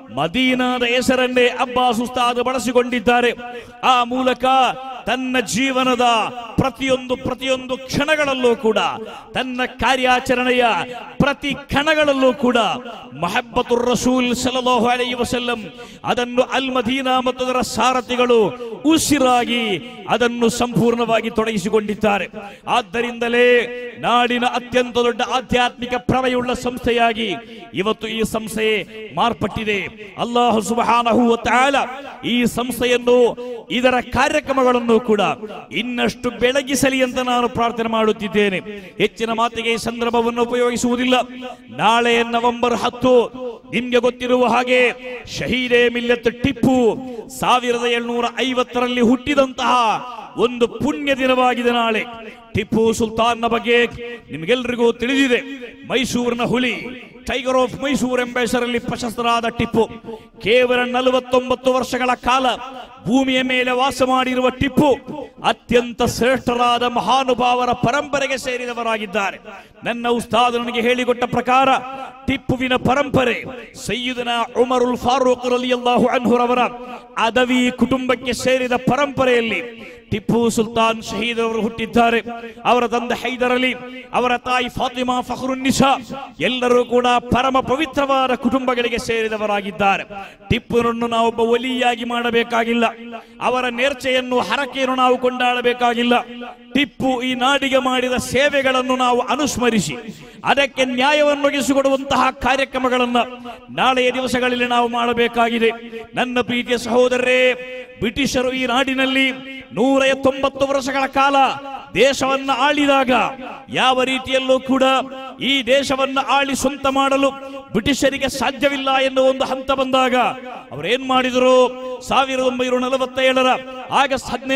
ಮದೀನಾದ ಹೆಸರನ್ನೇ ಅಬ್ಬಾಸ್ ಉಸ್ತಾದ್ ಬಳಸಿಕೊಂಡಿದ್ದಾರೆ ಆ ಮೂಲಕ ತನ್ನ ಜೀವನದ ಪ್ರತಿಯೊಂದು ಪ್ರತಿಯೊಂದು ಕ್ಷಣಗಳಲ್ಲೂ ಕೂಡ ತನ್ನ ಕಾರ್ಯಾಚರಣೆಯ ಪ್ರತಿ ಕಣಗಳಲ್ಲೂ ಕೂಡ ಮೊಹಬ್ಬತುರ್ ರಸೂಲ್ ಸಲಹು ಅಲೈಹಿ ವಸಲ್ಲಂ ಅದನ್ನು ಅಲ್ ಮದೀನಾ ಮತ್ತು ಅದರ ಸಾರಥಿಗಳು ಉಸಿರಾಗಿ ಅದನ್ನು ಸಂಪೂರ್ಣವಾಗಿ ತೊಡಗಿಸಿಕೊಂಡಿದ್ದಾರೆ ಆದ್ದರಿಂದಲೇ ನಾಡಿನ ಅತ್ಯಂತ ದೊಡ್ಡ ಆಧ್ಯಾತ್ಮಿಕ ಪ್ರಭೆಯುಳ್ಳ ಸಂಸ್ಥೆಯಾಗಿ ಇವತ್ತು ಈ ಸಂಸ್ಥೆ ಮಾರ್ಪಟ್ಟಿದೆ ಅಲ್ಲಾಹು ಸುಬ್ಹಾನಹು ವ ತಆಲ ಈ ಸಂಸ್ಥೆಯನ್ನು ಇದರ ಕಾರ್ಯಕ್ರಮಗಳನ್ನು ಕೂಡ ಇನ್ನಷ್ಟು ಬೆಳಗಿಸಲಿ ಅಂತ ನಾನು ಪ್ರಾರ್ಥನೆ ಮಾಡುತ್ತಿದ್ದೇನೆ ಹೆಚ್ಚಿನ ಮಾತಿಗೆ ಈ ಸಂದರ್ಭವನ್ನು ಉಪಯೋಗಿಸುವುದಿಲ್ಲ ನಾಳೆ ನವೆಂಬರ್ ಹತ್ತು ನಿಮ್ಗೆ ಗೊತ್ತಿರುವ ಹಾಗೆ ಶಹೀದೆ ಮಿಲ್ಲತ್ ಟಿಪ್ಪು ಸಾವಿರದ ಏಳ್ನೂರ ಐವತ್ತರಲ್ಲಿ ಹುಟ್ಟಿದಂತಹ ಒಂದು ಪುಣ್ಯ ದಿನವಾಗಿದೆ ನಾಳೆ ಟಿಪ್ಪು ಸುಲ್ತಾನ್ನ ಬಗ್ಗೆ ನಿಮಗೆಲ್ಲರಿಗೂ ತಿಳಿದಿದೆ ಮೈಸೂರಿನ ಹುಲಿ ಟೈಗರ್ ಆಫ್ ಮೈಸೂರು ಎಂಬ ಹೆಸರಲ್ಲಿ ಪ್ರಶಸ್ತರಾದ ಟಿಪ್ಪು ಕೇವಲ ನಲವತ್ತೊಂಬತ್ತು ವರ್ಷಗಳ ಕಾಲ ಭೂಮಿಯ ಮೇಲೆ ವಾಸ ಮಾಡಿರುವ ಟಿಪ್ಪು ಅತ್ಯಂತ ಶ್ರೇಷ್ಠರಾದ ಮಹಾನುಭಾವರ ಪರಂಪರೆಗೆ ಸೇರಿದವರಾಗಿದ್ದಾರೆ ನನ್ನ ಉಸ್ತಾದ ನನಗೆ ಹೇಳಿಕೊಟ್ಟ ಪ್ರಕಾರ ಟಿಪ್ಪುವಿನ ಪರಂಪರೆ ಸೈಯುದನ ಉಮರುಲ್ ಫಾರೂಕ್ ರಲಿಯಲ್ಲಾಹು ಅನ್ಹುರವರ ಅದವಿ ಕುಟುಂಬಕ್ಕೆ ಸೇರಿದ ಪರಂಪರೆಯಲ್ಲಿ ಟಿಪ್ಪು ಸುಲ್ತಾನ್ ಶಹೀದ್ ಅವರು ಹುಟ್ಟಿದ್ದಾರೆ ಅವರ ತಂದೆ ಹೈದರ್ ಅಲಿ ಅವರ ತಾಯಿ ಫಾತಿಮಾ ಫಖ್ರುನ್ನಿಸಾ ಎಲ್ಲರೂ ಕೂಡ ಪರಮ ಪವಿತ್ರವಾದ ಕುಟುಂಬಗಳಿಗೆ ಸೇರಿದವರಾಗಿದ್ದಾರೆ ಟಿಪ್ಪುನನ್ನು ನಾವೊಬ್ಬ ಒಲಿಯಾಗಿ ಮಾಡಬೇಕಾಗಿಲ್ಲ ಅವರ ನೇರ್ಚೆಯನ್ನು ಹರಕೆಯನ್ನು ನಾವು ಕೊಂಡಾಡಬೇಕಾಗಿಲ್ಲ ಟಿಪ್ಪು ಈ ನಾಡಿಗೆ ಮಾಡಿದ ಸೇವೆಗಳನ್ನು ನಾವು ಅನುಸ್ಮರಿಸಿ ಅದಕ್ಕೆ ನ್ಯಾಯವನ್ನು ಒದಗಿಸಿಕೊಡುವಂತಹ ಕಾರ್ಯಕ್ರಮಗಳನ್ನು ನಾಳೆಯ ದಿವಸಗಳಲ್ಲಿ ನಾವು ಮಾಡಬೇಕಾಗಿದೆ ನನ್ನ ಪ್ರೀತಿಯ ಸಹೋದರರೇ ಬ್ರಿಟಿಷರು ಈ ನಾಡಿನಲ್ಲಿ ನೂರ ತೊಂಬತ್ತು ವರ್ಷಗಳ ಕಾಲ ದೇಶವನ್ನ ಆಳಿದಾಗ ಯಾವ ರೀತಿಯಲ್ಲೂ ಕೂಡ ಈ ದೇಶವನ್ನ ಆಳಿ ಸ್ವಂತ ಮಾಡಲು ಬ್ರಿಟಿಷರಿಗೆ ಸಾಧ್ಯವಿಲ್ಲ ಎನ್ನುವ ಒಂದು ಹಂತ ಬಂದಾಗ ಅವರೇನ್ ಮಾಡಿದರು ಸಾವಿರದ ಒಂಬೈನೂರ ನಲವತ್ತೇಳರ ಆಗಸ್ಟ್ ಹದಿನೈ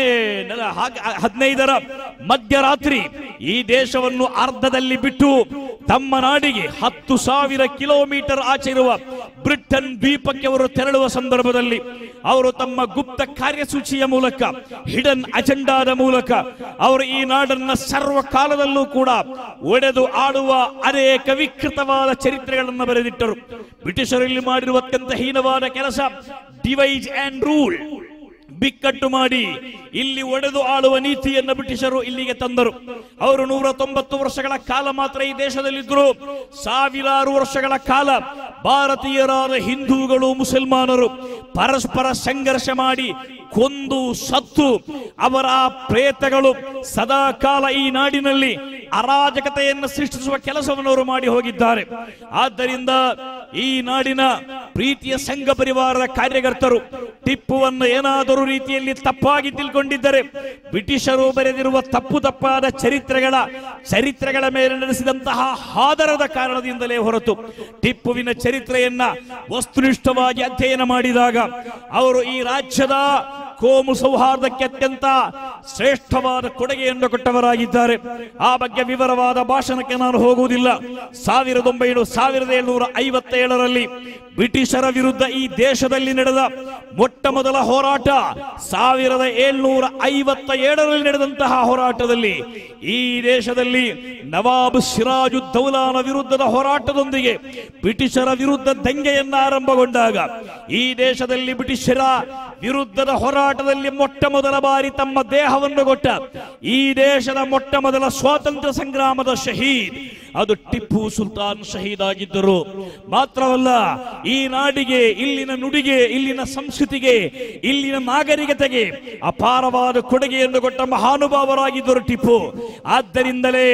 ಹದಿನೈದರ ಮಧ್ಯರಾತ್ರಿ ಈ ದೇಶವನ್ನು ಅರ್ಧದಲ್ಲಿ ಬಿಟ್ಟು ತಮ್ಮ ನಾಡಿಗೆ ಹತ್ತು ಸಾವಿರ ಕಿಲೋಮೀಟರ್ ಆಚೆ ಇರುವ ಬ್ರಿಟನ್ ದ್ವೀಪಕ್ಕೆ ಅವರು ತೆರಳುವ ಸಂದರ್ಭದಲ್ಲಿ ಅವರು ತಮ್ಮ ಗುಪ್ತ ಕಾರ್ಯಸೂಚಿಯ ಮೂಲಕ ಹಿಡನ್ ಅಜೆಂಡಾದ ಮೂಲಕ ಅವರು ಈ ನಾಡನ್ನ ಸರ್ವ ಕಾಲದಲ್ಲೂ ಕೂಡ ಒಡೆದು ಆಡುವ ಅನೇಕ ವಿಕೃತವಾದ ಚರಿತ್ರೆಗಳನ್ನು ಬರೆದಿಟ್ಟರು ಬ್ರಿಟಿಷರಲ್ಲಿ ಮಾಡಿರುವ ಅತ್ಯಂತ ಹೀನವಾದ ಕೆಲಸ ಡಿವೈಸ್ ಅಂಡ್ ರೂಲ್ ಬಿಕ್ಕಟ್ಟು ಮಾಡಿ ಇಲ್ಲಿ ಒಡೆದು ಆಳುವ ನೀತಿಯನ್ನು ಬ್ರಿಟಿಷರು ಇಲ್ಲಿಗೆ ತಂದರು ಅವರು ನೂರ ತೊಂಬತ್ತು ವರ್ಷಗಳ ಕಾಲ ಮಾತ್ರ ಈ ದೇಶದಲ್ಲಿದ್ದರು ಸಾವಿರಾರು ವರ್ಷಗಳ ಕಾಲ ಭಾರತೀಯರಾದ ಹಿಂದೂಗಳು ಮುಸಲ್ಮಾನರು ಪರಸ್ಪರ ಸಂಘರ್ಷ ಮಾಡಿ ಕೊಂದು ಸತ್ತು ಅವರ ಆ ಪ್ರೇತಗಳು ಸದಾ ಕಾಲ ಈ ನಾಡಿನಲ್ಲಿ ಅರಾಜಕತೆಯನ್ನು ಸೃಷ್ಟಿಸುವ ಕೆಲಸವನ್ನು ಅವರು ಮಾಡಿ ಹೋಗಿದ್ದಾರೆ ಆದ್ದರಿಂದ ಈ ನಾಡಿನ ಪ್ರೀತಿಯ ಸಂಘ ಪರಿವಾರದ ಕಾರ್ಯಕರ್ತರು ಟಿಪ್ಪುವನ್ನು ಏನಾದರೂ ರೀತಿಯಲ್ಲಿ ತಪ್ಪಾಗಿ ತಿಳ್ಕೊಂಡಿದ್ದರೆ ಬ್ರಿಟಿಷರು ಬರೆದಿರುವ ತಪ್ಪು ತಪ್ಪಾದ ಚರಿತ್ರೆಗಳ ಚರಿತ್ರೆಗಳ ಮೇಲೆ ನಡೆಸಿದಂತಹ ಆಧಾರದ ಕಾರಣದಿಂದಲೇ ಹೊರತು ಟಿಪ್ಪುವಿನ ಚರಿತ್ರೆಯನ್ನ ವಸ್ತುನಿಷ್ಠವಾಗಿ ಅಧ್ಯಯನ ಮಾಡಿದಾಗ ಅವರು ಈ ರಾಜ್ಯದ ಕೋಮು ಸೌಹಾರ್ದಕ್ಕೆ ಅತ್ಯಂತ ಶ್ರೇಷ್ಠವಾದ ಕೊಡುಗೆಯನ್ನು ಕೊಟ್ಟವರಾಗಿದ್ದಾರೆ ಆ ಬಗ್ಗೆ ವಿವರವಾದ ಭಾಷಣಕ್ಕೆ ನಾನು ಹೋಗುವುದಿಲ್ಲ ಸಾವಿರದ ಒಂಬೈನೂರ ಸಾವಿರದ ಏಳ್ನೂರ ಐವತ್ತೇಳರಲ್ಲಿ ಬ್ರಿಟಿಷರ ವಿರುದ್ಧ ಈ ದೇಶದಲ್ಲಿ ನಡೆದ ಮೊಟ್ಟ ಮೊದಲ ಹೋರಾಟ ಸಾವಿರದ ಏಳ್ನೂರ ಐವತ್ತ ಏಳರಲ್ಲಿ ನಡೆದಂತಹ ಹೋರಾಟದಲ್ಲಿ ಈ ದೇಶದಲ್ಲಿ ನವಾಬ್ ಸಿರಾಜುದ್ದೌಲಾನ ವಿರುದ್ಧದ ಹೋರಾಟದೊಂದಿಗೆ ಬ್ರಿಟಿಷರ ವಿರುದ್ಧ ದಂಗೆಯನ್ನ ಆರಂಭಗೊಂಡಾಗ ಈ ದೇಶದಲ್ಲಿ ಬ್ರಿಟಿಷರ ವಿರುದ್ಧದ ಹೋರಾಟದಲ್ಲಿ ಮೊಟ್ಟ ಮೊದಲ ಬಾರಿ ತಮ್ಮ ದೇಹವನ್ನು ಕೊಟ್ಟ ಈ ದೇಶದ ಮೊಟ್ಟ ಮೊದಲ ಸ್ವಾತಂತ್ರ್ಯ ಸಂಗ್ರಾಮದ ಶಹೀದ್ ಅದು ಟಿಪ್ಪು ಸುಲ್ತಾನ್ ಶಹೀದ್ ಆಗಿದ್ದರು ಮಾತ್ರವಲ್ಲ ಈ ನಾಡಿಗೆ ಇಲ್ಲಿನ ನುಡಿಗೆ ಇಲ್ಲಿನ ಸಂಸ್ಕೃತಿಗೆ ಇಲ್ಲಿನ ನಾಗರಿಕತೆಗೆ ಅಪಾರವಾದ ಕೊಡುಗೆಯನ್ನು ಕೊಟ್ಟ ಮಹಾನುಭಾವರಾಗಿದ್ದರು ಟಿಪ್ಪು ಆದ್ದರಿಂದಲೇ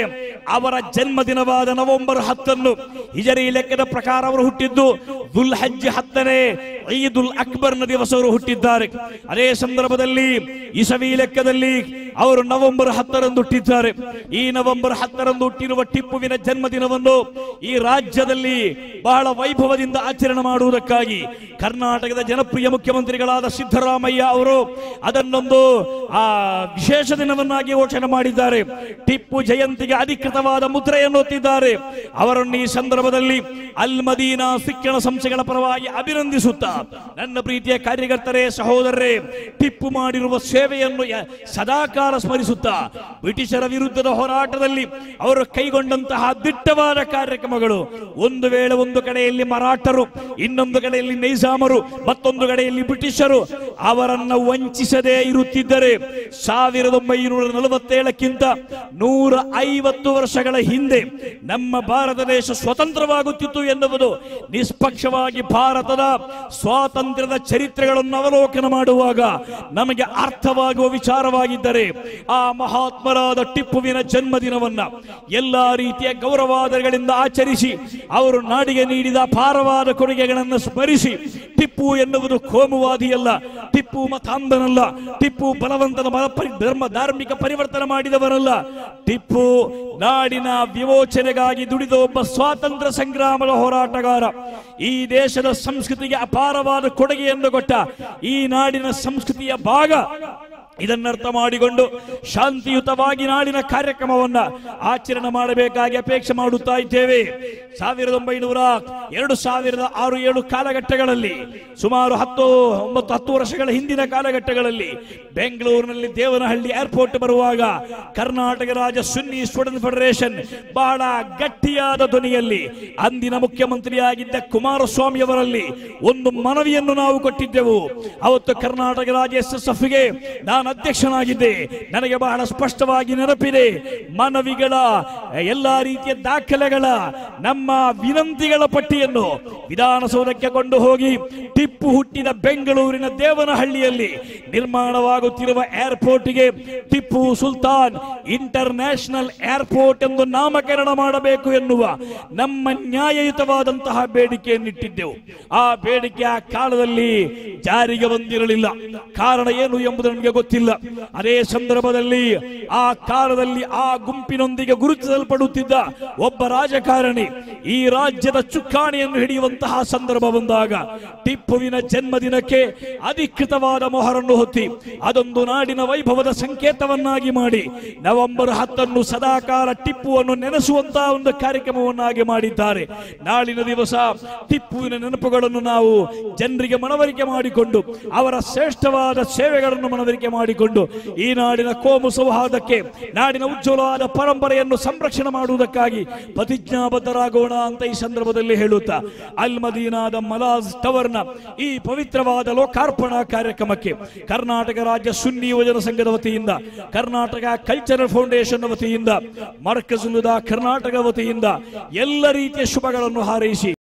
ಅವರ ಜನ್ಮದಿನವಾದ ನವೆಂಬರ್ ಹತ್ತನ್ನು ಹಿಜರಿ ಲೆಕ್ಕದ ಪ್ರಕಾರ ಅವರು ಹುಟ್ಟಿದ್ದು ದುಲ್ ಹಜ್ ಹತ್ತನೇ ಈದುಲ್ ಅಕ್ಬರ್ನ ದಿವಸ ಅವರು ಹುಟ್ಟಿದ್ದಾರೆ ಅದೇ ಸಂದರ್ಭದಲ್ಲಿ ಇಸವಿ ಲೆಕ್ಕದಲ್ಲಿ ಅವರು ನವೆಂಬರ್ ಹತ್ತರಂದು ಹುಟ್ಟಿದ್ದಾರೆ ಈ ನವೆಂಬರ್ ಹತ್ತರಂದು ಹುಟ್ಟಿರುವ ಟಿಪ್ಪುವಿನ ಜನ್ಮದಿನವನ್ನು ಈ ರಾಜ್ಯದಲ್ಲಿ ಬಹಳ ವೈಭವದಿಂದ ಆಚರಣೆ ಮಾಡುವುದಕ್ಕಾಗಿ ಕರ್ನಾಟಕದ ಜನಪ್ರಿಯ ಮುಖ್ಯಮಂತ್ರಿಗಳಾದ ಸಿದ್ದರಾಮಯ್ಯ ಅವರು ಅದನ್ನೊಂದು ಆ ವಿಶೇಷ ದಿನವನ್ನಾಗಿ ಘೋಷಣೆ ಮಾಡಿದ್ದಾರೆ ಟಿಪ್ಪು ಜಯಂತಿಗೆ ಅಧಿಕೃತವಾದ ಮುದ್ರೆಯನ್ನು ಒತ್ತಿದ್ದಾರೆ ಅವರನ್ನು ಈ ಸಂದರ್ಭದಲ್ಲಿ ಅಲ್ ಮದೀನಾ ಶಿಕ್ಷಣ ಸಂಸ್ಥೆಗಳ ಪರವಾಗಿ ಅಭಿನಂದಿಸುತ್ತಾ ನನ್ನ ಪ್ರೀತಿಯ ಕಾರ್ಯಕರ್ತರೇ ಸಹೋದರರೇ ಟಿಪ್ಪು ಮಾಡಿರುವ ಸೇವೆಯನ್ನು ಯ- ಸದಾಕಾಲ ಸ್ಮರಿಸುತ್ತಾ ಬ್ರಿಟಿಷರ ವಿರುದ್ಧದ ಹೋರಾಟದಲ್ಲಿ ಅವರು ಕೈಗೊಂಡಂತಹ ದಿಟ್ಟವಾದ ಕಾರ್ಯಕ್ರಮಗಳು ಒಂದು ವೇಳೆ ಒಂದು ಕಡೆಯಲ್ಲಿ ಮರಾಠರು ಇನ್ನೊಂದು ಕಡೆಯಲ್ಲಿ ನೈಜಾಮರು ಮತ್ತೊಂದು ಕಡೆಯಲ್ಲಿ ಬ್ರಿಟಿಷರು ಅವರನ್ನ ವಂಚಿಸದೇ ಇರುತ್ತಿದ್ದರೆ ಸಾವಿರದ ಒಂಬೈನೂರ ನಲವತ್ತೇಳಕ್ಕಿಂತ ನೂರ ಐವತ್ತು ವರ್ಷಗಳ ಹಿಂದೆ ನಮ್ಮ ಭಾರತ ದೇಶ ಸ್ವತಂತ್ರವಾಗುತ್ತಿತ್ತು ಎನ್ನುವುದು ನಿಷ್ಪಕ್ಷವಾಗಿ ಭಾರತದ ಸ್ವಾತಂತ್ರ್ಯದ ಚರಿತ್ರೆಗಳನ್ನು ಅವಲೋಕನ ಮಾಡುವಾಗ ನಮಗೆ ಅರ್ಥವಾಗುವ ವಿಚಾರವಾಗಿದ್ದರೆ ಆ ಮಹಾತ್ಮರಾದ ಟಿಪ್ಪುವಿನ ಜನ್ಮದಿನವನ್ನ ಎಲ್ಲಾ ರೀತಿಯ ಗೌರವಾದಗಳಿಂದ ಆಚರಿಸಿ ಅವರು ನಾಡಿಗೆ ನೀಡಿದ ಅಪಾರವಾದ ಕೊಡುಗೆಗಳನ್ನು ಸ್ಮರಿಸಿ ಟಿಪ್ಪು ಎನ್ನುವುದು ಕೋಮುವಾದಿಯಲ್ಲ ಟಿಪ್ಪು ಮತಾಂಧನಲ್ಲ ಟಿಪ್ಪು ಬಲವಂತನ ಮತ ಪರಿ- ಧರ್ಮ ಧಾರ್ಮಿಕ ಪರಿವರ್ತನೆ ಮಾಡಿದವರಲ್ಲ ಟಿಪ್ಪು ನಾಡಿನ ವಿಮೋಚನೆಗಾಗಿ ದುಡಿದ ಒಬ್ಬ ಸ್ವಾತಂತ್ರ್ಯ ಸಂಗ್ರಾಮದ ಹೋರಾಟಗಾರ ಈ ದೇಶದ ಸಂಸ್ಕೃತಿಗೆ ಅಪಾರವಾದ ಕೊಡುಗೆಯನ್ನು ಕೊಟ್ಟ ಈ ನಾಡಿನ ಸಂಸ್ಕೃತಿಯ ಭಾಗ ಇದನ್ನರ್ಥ ಮಾಡಿಕೊಂಡು ಶಾಂತಿಯುತವಾಗಿ ನಾಡಿನ ಕಾರ್ಯಕ್ರಮವನ್ನ ಆಚರಣೆ ಮಾಡಬೇಕಾಗಿ ಅಪೇಕ್ಷೆ ಮಾಡುತ್ತಾ ಇದ್ದೇವೆ ಸಾವಿರದ ಒಂಬೈನೂರ ಎರಡು ಸಾವಿರದ ಆರು ಏಳು ಕಾಲಘಟ್ಟಗಳಲ್ಲಿ ಸುಮಾರು ಹತ್ತು ಒಂಬತ್ತು ಹತ್ತು ವರ್ಷಗಳ ಹಿಂದಿನ ಕಾಲಘಟ್ಟಗಳಲ್ಲಿ ಬೆಂಗಳೂರಿನಲ್ಲಿ ದೇವನಹಳ್ಳಿ ಏರ್ಪೋರ್ಟ್ ಬರುವಾಗ ಕರ್ನಾಟಕ ರಾಜ್ಯ ಸುನ್ನಿ ಸ್ಟೂಡೆಂಟ್ ಫೆಡರೇಷನ್ ಬಹಳ ಗಟ್ಟಿಯಾದ ಧ್ವನಿಯಲ್ಲಿ ಅಂದಿನ ಮುಖ್ಯಮಂತ್ರಿಯಾಗಿದ್ದ ಕುಮಾರಸ್ವಾಮಿ ಅವರಲ್ಲಿ ಒಂದು ಮನವಿಯನ್ನು ನಾವು ಕೊಟ್ಟಿದ್ದೆವು ಅವತ್ತು ಕರ್ನಾಟಕ ರಾಜ್ಯ ಎಸ್ ಎಸ್ ಎಫ್ಗೆ ನಾನು ಅಧ್ಯಕ್ಷನಾಗಿದ್ದೆ ನನಗೆ ಬಹಳ ಸ್ಪಷ್ಟವಾಗಿ ನೆನಪಿದೆ ಮನವಿಗಳ ಎಲ್ಲಾ ರೀತಿಯ ದಾಖಲೆಗಳ ನಮ್ಮ ವಿನಂತಿಗಳ ಪಟ್ಟಿಯನ್ನು ವಿಧಾನಸೌಧಕ್ಕೆ ಕೊಂಡು ಹೋಗಿ ಟಿಪ್ಪು ಹುಟ್ಟಿದ ಬೆಂಗಳೂರಿನ ದೇವನಹಳ್ಳಿಯಲ್ಲಿ ನಿರ್ಮಾಣವಾಗುತ್ತಿರುವ ಏರ್ಪೋರ್ಟ್ಗೆ Tipu Sultan international airport ಎಂದು ನಾಮಕರಣ ಮಾಡಬೇಕು ಎನ್ನುವ ನಮ್ಮ ನ್ಯಾಯಯುತವಾದಂತಹ ಬೇಡಿಕೆಯನ್ನಿಟ್ಟಿದ್ದೆವು ಆ ಬೇಡಿಕೆ ಆ ಕಾಲದಲ್ಲಿ ಜಾರಿಗೆ ಬಂದಿರಲಿಲ್ಲ ಕಾರಣ ಏನು ಎಂಬುದು ನನಗೆ ಗೊತ್ತಿಲ್ಲ ಅದೇ ಸಂದರ್ಭದಲ್ಲಿ ಆ ಕಾಲದಲ್ಲಿ ಆ ಗುಂಪಿನೊಂದಿಗೆ ಗುರುತಿಸಲ್ಪಡುತ್ತಿದ್ದ ಒಬ್ಬ ರಾಜಕಾರಣಿ ಈ ರಾಜ್ಯದ ಚುಕ್ಕಾಣಿಯನ್ನು ಹಿಡಿಯುವಂತಹ ಸಂದರ್ಭ ಬಂದಾಗ ಟಿಪ್ಪುವಿನ ಜನ್ಮದಿನಕ್ಕೆ ಅಧಿಕೃತವಾದ ಮೊಹರನ್ನು ಹೊತ್ತಿ ಅದೊಂದು ನಾಡಿನ ವೈಭವದ ಸಂಕೇತವನ್ನಾಗಿ ಮಾಡಿ ನವೆಂಬರ್ ಹತ್ತನ್ನು ಸದಾಕಾಲ ಟಿಪ್ಪುವನ್ನು ನೆನೆಸುವಂತಹ ಒಂದು ಕಾರ್ಯಕ್ರಮವನ್ನಾಗಿ ಮಾಡಿದ್ದಾರೆ ನಾಳಿನ ದಿವಸ ಟಿಪ್ಪುವಿನ ನೆನಪುಗಳನ್ನು ನಾವು ಜನರಿಗೆ ಮನವರಿಕೆ ಮಾಡಿಕೊಂಡು ಅವರ ಶ್ರೇಷ್ಠವಾದ ಸೇವೆಗಳನ್ನು ಮನವರಿಕೆ ಮಾಡಿಕೊಂಡು ಈ ನಾಡಿನ ಕೋಮು ಸೌಹಾರ್ದಕ್ಕೆ ನಾಡಿನ ಉಜ್ವಲವಾದ ಪರಂಪರೆಯನ್ನು ಸಂರಕ್ಷಣೆ ಮಾಡುವುದಕ್ಕಾಗಿ ಪ್ರತಿಜ್ಞಾಬದ್ಧರಾಗೋಣ ಅಂತ ಈ ಸಂದರ್ಭದಲ್ಲಿ ಹೇಳುತ್ತಾ ಅಲ್ ಮದೀನಾದ ಮಲಾಜ್ ಟವರ್ನ ಈ ಪವಿತ್ರವಾದ ಲೋಕಾರ್ಪಣಾ ಕಾರ್ಯಕ್ರಮಕ್ಕೆ ಕರ್ನಾಟಕ ರಾಜ್ಯ ಸುನ್ನಿ ಯುವಜನ ಸಂಘದ ವತಿಯಿಂದ ಕರ್ನಾಟಕ ಕಲ್ಚರಲ್ ಫೌಂಡೇಶನ್ ವತಿಯಿಂದ ಮರ್ಕಜುಲುದ ಕರ್ನಾಟಕ ವತಿಯಿಂದ ಎಲ್ಲ ರೀತಿಯ ಶುಭಗಳನ್ನು ಹಾರೈಸಿ